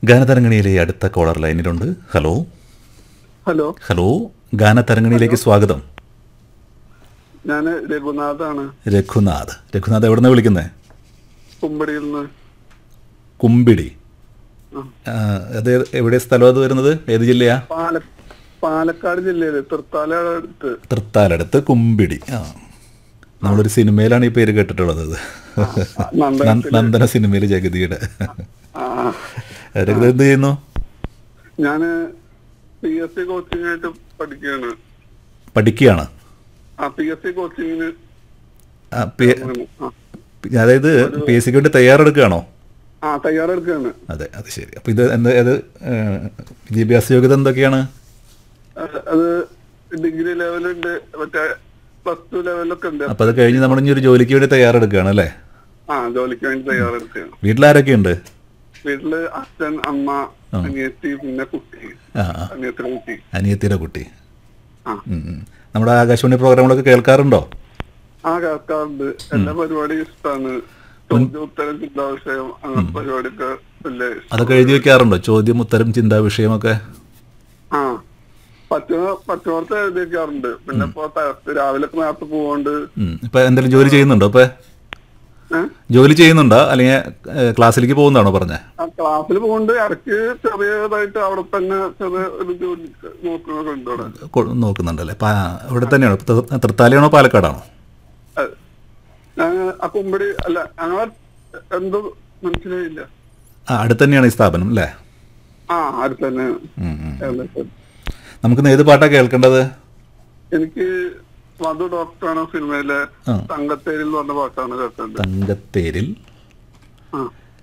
ഗാനതരംഗണിയിലെ അടുത്ത കോളർ ലൈനിലുണ്ട് hello hello hello ഗാനതരംഗണിയിലേക്ക് സ്വാഗതം ഞാൻ രഘുനാഥാണ് രഘുനാഥ് രഘുനാഥ് എവിടെ നിന്നാണ് വിളിക്കുന്നത് കുമ്പടിയിൽ നിന്ന് കുമ്പിടി ആ. ആ, അത് എവിടെ സ്ഥലം അത് വരുന്നത് ഏത് ജില്ലയാ പാല പാലക്കാട് ജില്ലയില് തൃത്താല അടുത്ത് തൃത്താലടുത്ത് കുമ്പിടി ആ നമ്മളൊരു സിനിമയിലാണ് ഈ പേര് കേട്ടിട്ടുള്ളത് ഇത്. നന്ദ നന്ദ- നന്ദന സിനിമയിൽ ജഗതിയുടെ ആ രഘുനാഥ് എന്ത് ചെയ്യുന്നു ഞാന് പി എസ് സി കോച്ചിങ് ആയിട്ട് പഠിക്കുകയാണ് പഠിക്കുകയാണ് ആ പി എസ് സി കോച്ചിങ്ങിന് ആ, പി- അതായത് പി എസ് സിക്ക് വേണ്ടി തയ്യാറെടുക്കുകയാണോ ആ തയ്യാറെടുക്കുകയാണ് അതെ അത് ശരി അപ്പോൾ ഇത് എന്താ അത് ഏഹ്, വിദ്യാഭ്യാസ യോഗ്യത എന്തൊക്കെയാണ് അത് അത് ഡിഗ്രി ലെവലുണ്ട് മറ്റേ പ്ലസ് ടു ലെവലൊക്കെ ഉണ്ട് അപ്പോൾ അത് കഴിഞ്ഞ് നമ്മൾ ഇനി ഒരു ജോലിക്ക് വേണ്ടി തയ്യാറെടുക്കുകയാണ് അല്ലേ ആ ജോലിക്ക് വേണ്ടി തയ്യാറെടുക്കുകയാണ് വീട്ടിലാരൊക്കെയുണ്ട് വീട്ടില് അച്ഛൻ അമ്മ അനിയത്തി പിന്നെ കുട്ടി ആ ആ. അനിയത്തിന്റെ കുട്ടി അനിയത്തിയുടെ കുട്ടി ആ ഉം, ഉം. നമ്മുടെ ആകാശവാണി പ്രോഗ്രാമുകളൊക്കെ കേൾക്കാറുണ്ടോ ആ കേൾക്കാറുണ്ട് എല്ലാ പരിപാടിയും ഇഷ്ടമാണ് ചോദ്യം ഉത്തരം ചിന്താ വിഷയം അങ്ങനത്തെ പരിപാടിയൊക്കെ വലിയ ഇഷ്ടം. അതൊക്കെ എഴുതി വെക്കാറുണ്ടോ ചോദ്യം ഉത്തരം ചിന്താ വിഷയമൊക്കെ ആ പറ്റുന്ന പറ്റുന്നോർത്ത് എഴുതി വെക്കാറുണ്ട് പിന്നെ ഇപ്പൊ ത- രാവിലെ ഒക്കെ നേരത്തെ പോവാണ്ട് ഉം. ഇപ്പൊ എന്തെങ്കിലും ജോലി ചെയ്യുന്നുണ്ടോ ഇപ്പൊ ഏഹ് ജോലി ചെയ്യുന്നുണ്ടോ അല്ലെങ്കിൽ ഏഹ്, ക്ലാസ്സിലേക്ക് പോകുന്നതാണോ പറഞ്ഞേ ആ ക്ലാസ്സിൽ പോകുന്നുണ്ട് ഇടയ്ക്ക് ചെറിയതായിട്ട് അവിടെ തന്നെ ചെറിയ ഒരു ജോലി നോക്കുന്നൊക്കെ ഉണ്ട് അവിടെ കൊ- നോക്കുന്നുണ്ടല്ലേ പാ- ഇവിടെ തന്നെയാണോ ഇപ്പൊ തൃ- തൃത്താലയാണോ പാലക്കാടാണോ അത് ഞാൻ ആ കുമ്പടി അല്ല ഞങ്ങളെ എന്തോ മനസ്സിലായില്ല ആ അടുത്ത് തന്നെയാണ് ഈ സ്ഥാപനം അല്ലേ ആ അടുത്ത് തന്നെ ഉം, ഉം. ഏകദേശം. നമുക്കിന്ന് ഏത് പാട്ടാണ് കേൾക്കേണ്ടത് എനിക്ക് മധു ഡോക്ടറാണ് സിനിമയിലെ ആ. തങ്കത്തേരിൽ എന്ന് പറഞ്ഞ പാട്ടാണ് കേൾക്കേണ്ടത് തങ്കത്തേരിൽ ആ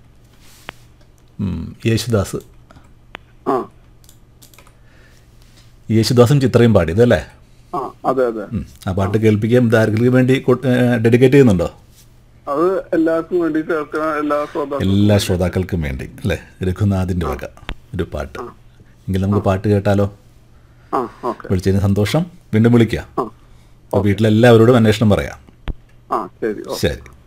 ഉം, യേശുദാസ് ആ യേശുദാസും ചിത്രയും പാടിയതല്ലേ ആ അതെ അതെ ഉം. ആ പാട്ട് കേൾപ്പിക്കാൻ ഇത് ആർക്കെങ്കിലും വേണ്ടി ഡെഡിക്കേറ്റ് ചെയ്യുന്നുണ്ടോ അത് എല്ലാവർക്കും വേണ്ടി കേൾക്കുന്ന എല്ലാ ശ്രോതാക്കളും എല്ലാ ശ്രോതാക്കൾക്കും വേണ്ടി അല്ലേ രഘുനാഥിന്റെ വക ഒരു പാട്ട് എങ്കിൽ നമുക്ക് പാട്ട് കേട്ടാലോ ആ ഓക്കെ വിളിച്ചതിന് സന്തോഷം വീണ്ടും വിളിക്കാം ആ അപ്പോൾ വീട്ടിലെല്ലാവരോടും അന്വേഷണം പറയാം ആ ശരി ഓക്കെ ശരി